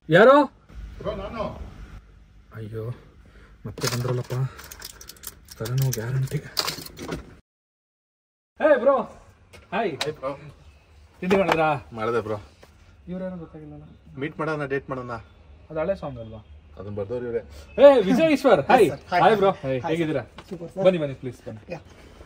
ಯಾರು ಬ್ರೋ ನಾನು ಅಯ್ಯೋ ಮತ್ತೆ ಬಂದ್ರಲ್ಲಪ್ಪ ತಲೆನೋವು guarantee hey bro hi bro ತಿಂಡಿ ಮಾಡಿದ್ರಾ ಮಾಡಿದೆ ಬ್ರೋ ಇವ್ರೇನೋ ಗೊತ್ತಾಗಿಲ್ಲ ಮೀಟ್ ಮಾಡೋಣ ಡೇಟ್ ಮಾಡೋಣ ಅದು ಹಳೆ ಸಾಂಗ್ ಅಲ್ವಾ ಅದನ್ನ ಬರ್ದವ್ರು ಇವರೇ ಏ Vijay Eshwar hi hi bro ಹೇಗಿದ್ದೀರಾ ಬನ್ನಿ ಬನ್ನಿ ಪ್ಲೀಸ್ ಬನ್ನಿ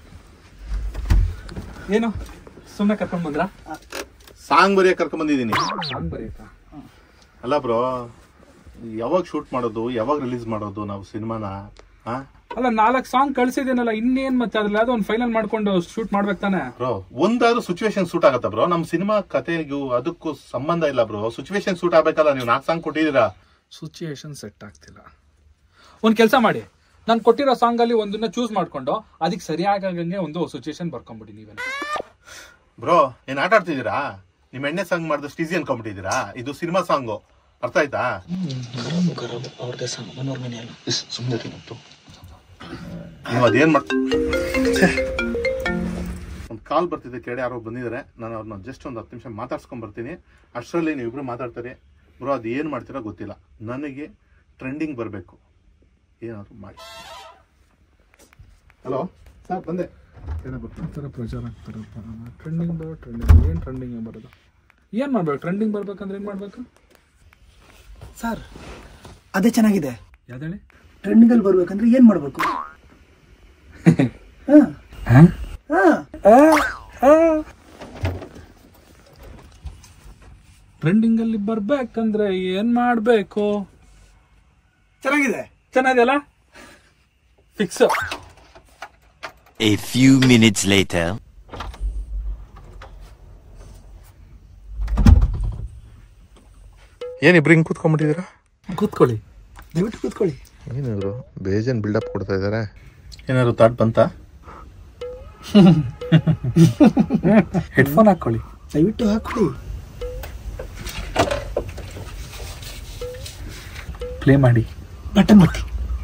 ಏನು ಸುಮ್ಮನೆ ಕರ್ಕೊಂಡ್ ಬಂದ್ರಾ ಸಾಂಗ್ ಬರೆಯಕ್ ಕರ್ಕೊಂಡ್ ಬಂದಿದ್ದೀನಿ ಸಾಂಗ್ ಬರೀತಾ ಅಲ್ಲ ಬ್ರೋ ಯಾವಾಗ ಶೂಟ್ ಮಾಡೋದು ಯಾವಾಗ ರಿಲೀಸ್ ಮಾಡೋದು ನಾವು ಸಿನಿಮಾನ ಹಾ ಅಲ್ಲ ನಾಲ್ಕು ಸಾಂಗ್ ಕಳ್ಸಿದ್ದೀನಲ್ಲ ಇನ್ನೇನ್ ಮತ್ತೆ ಅದ್ರಲ್ಲಿ ಯಾವ್ದೋ ಒಂದು ಫೈನಲ್ ಮಾಡ್ಕೊಂಡು ಶೂಟ್ ಮಾಡ್ಬೇಕು ತಾನೆ ಬ್ರೋ ಒಂದಾದ್ರೂ ಸಿಚುವೇಶನ್ ಸೂಟ್ ಆಗತ್ತಾ ಬ್ರೋ ನಮ್ ಸಿನಿಮಾ ಕತೆಗೂ ಅದಕ್ಕೂ ಸಂಬಂಧ ಇಲ್ಲ ಬ್ರೋ ಸಿಚುವೇಶನ್ ಸೂಟ್ ಆಗ್ಬೇಕಲ್ಲ ನೀವು ನಾಲ್ಕು ಸಾಂಗ್ ಕೊಟ್ಟಿದ್ದೀರಾ ಸಿಚುಯೇಷನ್ ಸೆಟ್ ಆಗ್ತಿಲ್ಲ ಒಂದ್ ಕೆಲಸ ಮಾಡಿ ನಾನು ಕೊಟ್ಟಿರೋ ಸಾಂಗ್ ಅಲ್ಲಿ ಒಂದನ್ನ ಚೂಸ್ ಮಾಡ್ಕೊಂಡು ಅದಕ್ಕೆ ಸರಿಯಾಗಂಗೆ ಒಂದು ಸಿಚುಯೇಷನ್ ಬರ್ಕೊಂಬಿಡಿ ನೀವೇ ಬ್ರೋ ಏನ್ ಆಟ ಆಡ್ತಿದ್ದೀರಾ ನಿಮ್ ಎಣ್ಣೆ ಸಾಂಗ್ ಮಾಡಿದಷ್ಟು ಈಸಿ ಅನ್ಕೊಂಡ್ಬಿಟ್ಟಿದ್ದೀರಾ ಇದು ಸಿನಿಮಾ ಸಾಂಗು ಅರ್ಥ ಆಯ್ತಾ ನೀವು ಅದೇನ್ ಮಾಡ್ ಒಂದು ಕಾಲ್ ಬರ್ತಿದೆ ಕೆಳಗೆ ಯಾರೋ ಬಂದಿದ್ದಾರೆ ನಾನು ಅವ್ರನ್ನ ಜಸ್ಟ್ ಒಂದು ಹತ್ತು ನಿಮಿಷ ಮಾತಾಡ್ಸ್ಕೊಂಡ್ ಬರ್ತೀನಿ ಅಷ್ಟರಲ್ಲಿ ನೀವಿಬ್ರು ಮಾತಾಡ್ತಾರೆ ಬ್ರೋ ಅದು ಏನು ಮಾಡ್ತೀರೋ ಗೊತ್ತಿಲ್ಲ ನನಗೆ ಟ್ರೆಂಡಿಂಗ್ ಬರಬೇಕು ಏನಾದ್ರು ಮಾಡಿ ಹಲೋ ಸರ್ ಬಂದೆ ಏನೋ ಬರ್ತೀನಿ ಥರ ಪ್ರಚಾರ ಆಗ್ತಾರಪ್ಪ ಟ್ರೆಂಡಿಂಗ್ ಬರೋ ಟ್ರೆಂಡಿಂಗ್ ಏನು ಟ್ರೆಂಡಿಂಗ್ ಬರೋದು ಏನು ಮಾಡ್ಬೇಕು ಟ್ರೆಂಡಿಂಗ್ ಬರ್ಬೇಕಂದ್ರೆ ಏನು ಮಾಡ್ಬೇಕು ಸರ್ ಅದೇ ಚೆನ್ನಾಗಿದೆ ಯಾವ್ದೇಳಿ ಟ್ರೆಂಡಿಂಗಲ್ಲಿ ಬರ್ಬೇಕಂದ್ರೆ ಏನ್ ಮಾಡ್ಬೇಕು ಹಾ. ಹಾ. ಟ್ರೆಂಡಿಂಗ್ ಅಲ್ಲಿ ಬರ್ಬೇಕಂದ್ರೆ ಏನ್ ಮಾಡ್ಬೇಕು ಚೆನ್ನಾಗಿದೆ ಚೆನ್ನಾಗಿದೆಯಲ್ಲ fix A few minutes later. ಏನಿಬ್ರು ಹಿಂಗೆ ಕೂತ್ಕೊಂಡ್ಬಿಟ್ಟಿದ್ದೀರಾ ಕೂತ್ಕೊಳ್ಳಿ ದಯವಿಟ್ಟು ಕೂತ್ಕೊಳ್ಳಿ ಏನಾದ್ರು ಬೇಜನ್ ಬಿಲ್ಡಪ್ ಕೊಡ್ತಾ ಇದ್ದಾರೆ ಏನಾದ್ರು ತಾಟ್ ಬಂತ ಹೆಡ್ಫೋನ್ ಹಾಕೊಳ್ಳಿ ದಯವಿಟ್ಟು ಹಾಕೊಳ್ಳಿ ಪ್ಲೇ ಮಾಡಿ ಬಟನ್ ಬಟ್ಟಿ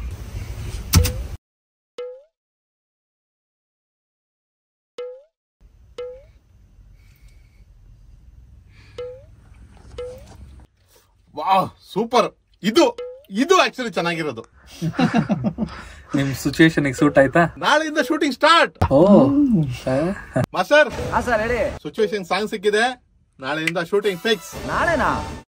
ವಾಹ್ ಸೂಪರ್ ಇದು ಇದು ಆಕ್ಚುಲಿ ಚೆನ್ನಾಗಿರೋದು ನಿಮ್ ಸಿಚುಯೇಷನ್ ಸೂಟ್ ಆಯ್ತಾ ನಾಳೆಯಿಂದ ಶೂಟಿಂಗ್ ಸ್ಟಾರ್ಟ್ ಓ ಮಾಸ್ಟರ್ ಹಾ ಸರ್ ಹೇಳಿ ಸಿಚುವೇಶನ್ ಸಾಂಗ್ ಸಿಕ್ಕಿದೆ ನಾಳೆಯಿಂದ ಶೂಟಿಂಗ್ ಫಿಕ್ಸ್ ನಾಳೆನಾ